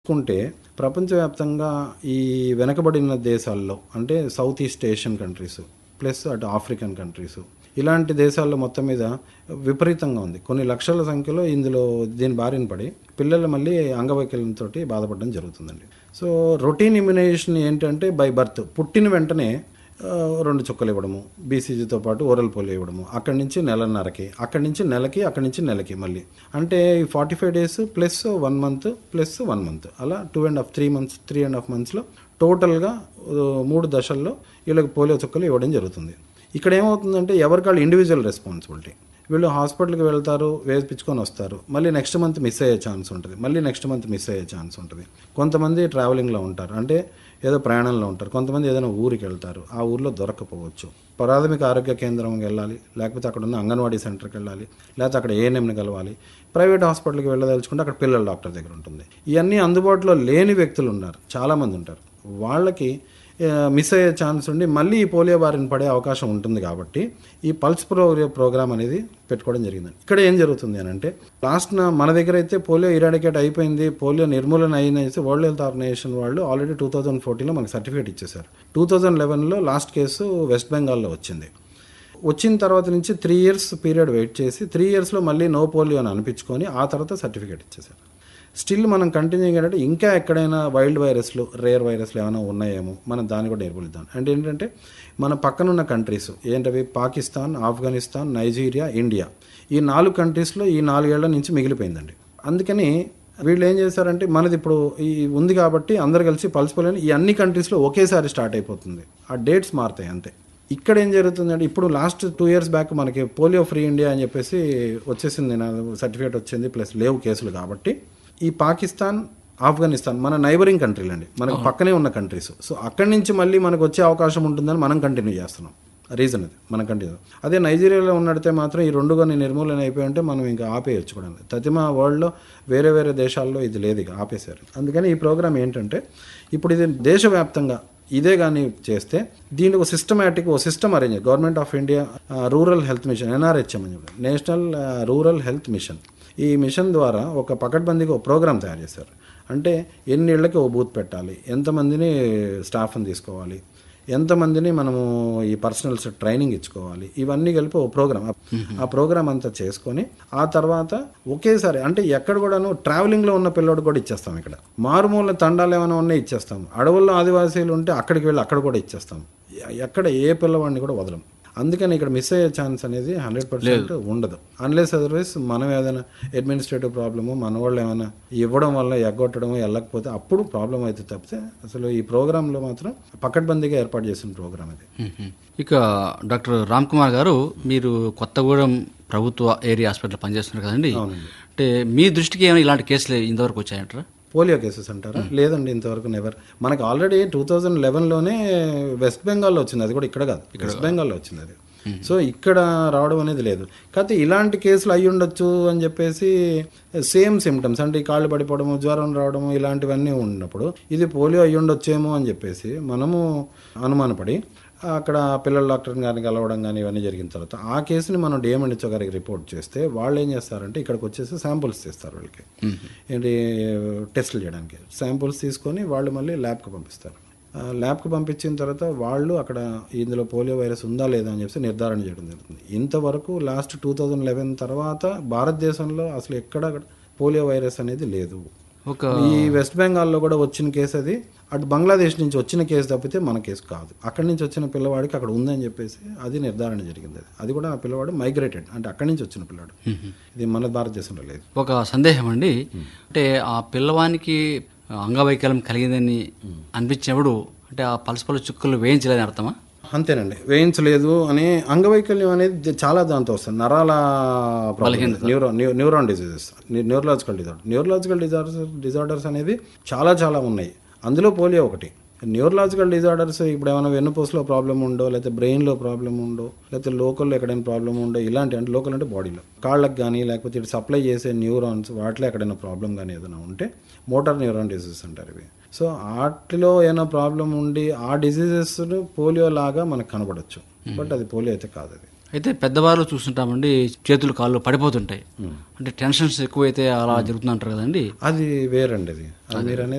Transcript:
చూసుకుంటే ప్రపంచవ్యాప్తంగా ఈ వెనకబడిన దేశాల్లో అంటే south east Asian countries plus అటు ఆఫ్రికన్ కంట్రీస్ ఇలాంటి దేశాల్లో మొత్తం మీద విపరీతంగా ఉంది కొన్ని లక్షల సంఖ్యలో ఇందులో దీని బారిన పడి పిల్లలు మళ్ళీ అంగవైకల్యంతో బాధపడడం జరుగుతుందండి సో రొటీన్ ఇమ్యునైజేషన్ ఏంటంటే బై బర్త్ పుట్టిన వెంటనే ఆ, రెండు చుక్కలు ఇవ్వడము బీసీజీతో పాటు ఓరల్ పోలియో ఇవ్వడము అక్కడి నుంచి నెలన్నరకి అక్కడి నుంచి నెలకి అక్కడి నుంచి నెలకి మళ్ళీ అంటే ఈ forty five days plus one month plus one month అలా two and half three months three and half మంత్స్లో టోటల్గా ఆ, మూడు దశల్లో వీళ్ళకి పోలియో చుక్కలు ఇవ్వడం జరుగుతుంది ఇక్కడ ఏమవుతుందంటే ఎవరికాళ్ళు ఇండివిజువల్ రెస్పాన్సిబిలిటీ వీళ్ళు హాస్పిటల్కి వెళ్తారు వేపించుకొని వస్తారు మళ్ళీ నెక్స్ట్ మంత్ మిస్ అయ్యే ఛాన్స్ ఉంటుంది మళ్ళీ నెక్స్ట్ మంత్ మిస్ అయ్యే ఛాన్స్ ఉంటుంది కొంతమంది ట్రావెలింగ్లో ఉంటారు అంటే ఏదో ప్రయాణంలో ఉంటారు కొంతమంది ఏదైనా ఊరికి వెళ్తారు ఆ ఊర్లో దొరకకపోవచ్చు ప్రాథమిక ఆరోగ్య కేంద్రం వెళ్ళాలి లేకపోతే అక్కడ ఉన్న అంగన్వాడీ సెంటర్కి వెళ్ళాలి లేకపోతే అక్కడ ఏఎన్ఎంని కలవాలి ప్రైవేట్ హాస్పిటల్కి వెళ్ళదలుచుకుంటే అక్కడ పిల్లల డాక్టర్ దగ్గర ఉంటుంది ఇవన్నీ అందుబాటులో లేని వ్యక్తులు ఉన్నారు చాలామంది ఉంటారు వాళ్ళకి ఆ, మిస్ అయ్యే ఛాన్స్ ఉండి మళ్ళీ ఈ పోలియో బారిన పడే అవకాశం ఉంటుంది కాబట్టి ఈ పల్స్ పోలియో ప్రోగ్రామ్ అనేది పెట్టుకోవడం జరిగింది ఇక్కడ ఏం జరుగుతుంది అని అంటే లాస్ట్ మన దగ్గర అయితే పోలియో ఇరాడికేట్ అయిపోయింది పోలియో నిర్మూలన అయినసి వరల్డ్ హెల్త్ ఆర్గనైజేషన్ వాళ్ళు ఆల్రెడీ టూ థౌజండ్ ఫోర్టీన్లో మనకి సర్టిఫికేట్ ఇచ్చేశారు టూ థౌజండ్ లెవెన్లో లాస్ట్ కేసు వెస్ట్ బెంగాల్లో వచ్చింది వచ్చిన తర్వాత నుంచి త్రీ ఇయర్స్ పీరియడ్ వెయిట్ చేసి త్రీ ఇయర్స్లో మళ్ళీ నో పోలియో అని అనిపించుకొని ఆ తర్వాత సర్టిఫికేట్ ఇచ్చేశారు స్టిల్ మనం కంటిన్యూ ఏంటంటే ఇంకా ఎక్కడైనా వైల్డ్ వైరస్లు రేర్ వైరస్లు ఏమైనా ఉన్నాయేమో మనం దాన్ని కూడా నిర్మూలిద్దాం అంటే ఏంటంటే మన పక్కనున్న కంట్రీస్ ఏంటవి పాకిస్తాన్ ఆఫ్ఘనిస్తాన్ నైజీరియా ఇండియా ఈ నాలుగు కంట్రీస్లో ఈ నాలుగేళ్ల నుంచి మిగిలిపోయిందండి అందుకని వీళ్ళు ఏం చేశారంటే మనది ఇప్పుడు ఈ ఉంది కాబట్టి అందరు కలిసి పల్స్ పోలియో ఈ అన్ని కంట్రీస్లో ఒకేసారి స్టార్ట్ అయిపోతుంది ఆ డేట్స్ మారుతాయి అంతే ఇక్కడ ఏం జరుగుతుందంటే ఇప్పుడు లాస్ట్ టూ ఇయర్స్ బ్యాక్ మనకి పోలియో ఫ్రీ ఇండియా అని చెప్పేసి వచ్చేసింది నా సర్టిఫికేట్ వచ్చింది ప్లస్ లేవు కేసులు కాబట్టి ఈ పాకిస్తాన్ ఆఫ్ఘనిస్తాన్ మన నైబరింగ్ కంట్రీలు అండి మనకు పక్కనే ఉన్న కంట్రీస్ సో అక్కడి నుంచి మళ్ళీ మనకు వచ్చే అవకాశం ఉంటుందని మనం కంటిన్యూ చేస్తున్నాం రీజన్ అది మనం కంటిన్యూ అదే నైజీరియాలో ఉన్నడితే మాత్రం ఈ రెండు కానీ నిర్మూలన అయిపోయి ఉంటే మనం ఇంకా ఆపేయచ్చు కూడా తతిమా వరల్డ్లో వేరే వేరే దేశాల్లో ఇది లేదు ఇక ఆపేశారు అందుకని ఈ ప్రోగ్రామ్ ఏంటంటే ఇప్పుడు ఇది దేశవ్యాప్తంగా ఇదే కానీ చేస్తే దీనికి ఒక సిస్టమేటిక్ ఒక system arrange government of India rural health mission NRHM అని చెప్పి నేషనల్ రూరల్ హెల్త్ మిషన్ ఈ మిషన్ ద్వారా ఒక పకడ్బందీగా ఒక ప్రోగ్రామ్ తయారు చేశారు అంటే ఎన్ని ఇళ్ళకి ఓ బూత్ పెట్టాలి ఎంతమందిని స్టాఫ్ని తీసుకోవాలి ఎంతమందిని మనము ఈ పర్సనల్స్ ట్రైనింగ్ ఇచ్చుకోవాలి ఇవన్నీ కలిపి ఓ ప్రోగ్రామ్ ఆ ప్రోగ్రామ్ అంతా చేసుకొని ఆ తర్వాత ఒకేసారి అంటే ఎక్కడ కూడాను ట్రావెలింగ్లో ఉన్న పిల్లోడు కూడా ఇచ్చేస్తాం ఇక్కడ మారుమూల తండాలు ఏమైనా ఉన్నాయి ఇచ్చేస్తాం అడవుల్లో ఆదివాసీలు ఉంటే అక్కడికి వెళ్ళి అక్కడ కూడా ఇచ్చేస్తాం ఎ- ఎక్కడ ఏ పిల్లవాడిని కూడా వదలం అందుకని ఇక్కడ మిస్ అయ్యే ఛాన్స్ అనేది హండ్రెడ్ పర్సెంట్ ఉండదు అన్లెస్ అదర్వైజ్ మనం ఏదైనా అడ్మినిస్ట్రేటివ్ ప్రాబ్లము మన వాళ్ళు ఏమైనా ఇవ్వడం వల్ల ఎగ్గొట్టడం వెళ్ళకపోతే అప్పుడు ప్రాబ్లం అయితే తప్పితే అసలు ఈ ప్రోగ్రాంలో మాత్రం పకడ్బందీగా ఏర్పాటు చేసిన ప్రోగ్రామ్ ఇది మ్మ్. ఇక డాక్టర్ రామ్ కుమార్ గారు మీరు కొత్తగూడెం ప్రభుత్వ ఏరియా హాస్పిటల్ పనిచేస్తున్నారు కదండి అంటే మీ దృష్టికి ఏమైనా ఇలాంటి కేసులు ఇంతవరకు వచ్చాయంటారా పోలియో కేసెస్ అంటారా లేదండి ఇంతవరకు నెవర్ మనకి ఆల్రెడీ టూ థౌజండ్ లెవెన్లోనే వెస్ట్ బెంగాల్లో వచ్చింది అది కూడా ఇక్కడ కాదు వెస్ట్ బెంగాల్లో వచ్చింది అది సో ఇక్కడ రావడం అనేది లేదు కాకపోతే ఇలాంటి కేసులు అయ్యి ఉండొచ్చు అని చెప్పేసి సేమ్ సిమ్టమ్స్ అంటే ఈ కాళ్ళు పడిపోవడము జ్వరం రావడము ఇలాంటివన్నీ ఉన్నప్పుడు ఇది పోలియో అయ్యి ఉండొచ్చేమో అని చెప్పేసి మనము అనుమానపడి అక్కడ పిల్లల డాక్టర్ గారిని కలవడం కానీ ఇవన్నీ జరిగిన తర్వాత ఆ కేసుని మనం డిఎంఎన్హెచ్ఓ గారికి రిపోర్ట్ చేస్తే వాళ్ళు ఏం చేస్తారంటే ఇక్కడికి వచ్చేసి శాంపుల్స్ తీస్తారు వాళ్ళకి ఏంటి టెస్టులు చేయడానికి శాంపుల్స్ తీసుకొని వాళ్ళు మళ్ళీ ల్యాబ్కి పంపిస్తారు ఆ ల్యాబ్కి పంపించిన తర్వాత వాళ్ళు అక్కడ ఇందులో పోలియో వైరస్ ఉందా లేదా అని చెప్పి నిర్ధారణ చేయడం జరుగుతుంది ఇంతవరకు లాస్ట్ టూ థౌజండ్ లెవెన్ తర్వాత భారతదేశంలో అసలు ఎక్కడ పోలియో వైరస్ అనేది లేదు ఒక ఈ వెస్ట్ బెంగాల్లో కూడా వచ్చిన కేసు అది అటు బంగ్లాదేశ్ నుంచి వచ్చిన కేసు తప్పితే మన కేసు కాదు అక్కడి నుంచి వచ్చిన పిల్లవాడికి అక్కడ ఉందని చెప్పేసి అది నిర్ధారణ జరిగింది అది అది కూడా ఆ పిల్లవాడు మైగ్రేటెడ్ అంటే అక్కడి నుంచి వచ్చిన పిల్లవాడు ఇది మన భారతదేశంలో లేదు ఒక సందేహం అండి అంటే ఆ పిల్లవానికి అంగవైకల్యం కలిగిందని అనిపించినప్పుడు అంటే ఆ పల్స్ పలు చుక్కలు వేయించలేదని అర్థమా అంతేనండి వేయించలేదు అని అంగవైకల్యం అనేది ది- చాలా దాంతో వస్తుంది నరాల neuro neuron diseases neurological disorder neurological disorders disorders అనేది చాలా చాలా ఉన్నాయి అందులో పోలియో ఒకటి న్యూరలాజికల్ డిజార్డర్స్ ఇప్పుడు ఏమైనా వెన్నుపూసలో ప్రాబ్లం ఉండో లేకపోతే బ్రెయిన్లో ప్రాబ్లం ఉండో లేకపోతే లోకల్లో ఎక్కడైనా ప్రాబ్లం ఉండో ఇలాంటి అంటే లోకల్ అంటే బాడీలో కాళ్ళకి కానీ లేకపోతే ఇటు సప్లై చేసే న్యూరాన్స్ వాటిలో ఎక్కడైనా ప్రాబ్లం కానీ ఏదైనా ఉంటే మోటార్ న్యూరాన్ డిసీజెస్ అంటారు ఇవి సో వాటిలో ఏమైనా ప్రాబ్లం ఉండి ఆ డిసీజెస్ పోలియో లాగా మనకు కనబడచ్చు బట్ అది పోలియో అయితే కాదు అది అయితే పెద్దవాళ్ళు చూస్తుంటామండి చేతులు కాళ్ళు పడిపోతుంటాయి అంటే టెన్షన్స్ ఎక్కువైతే అలా జరుగుతుందంటారు కదండి అది వేరండి అది అది మీరు అనేది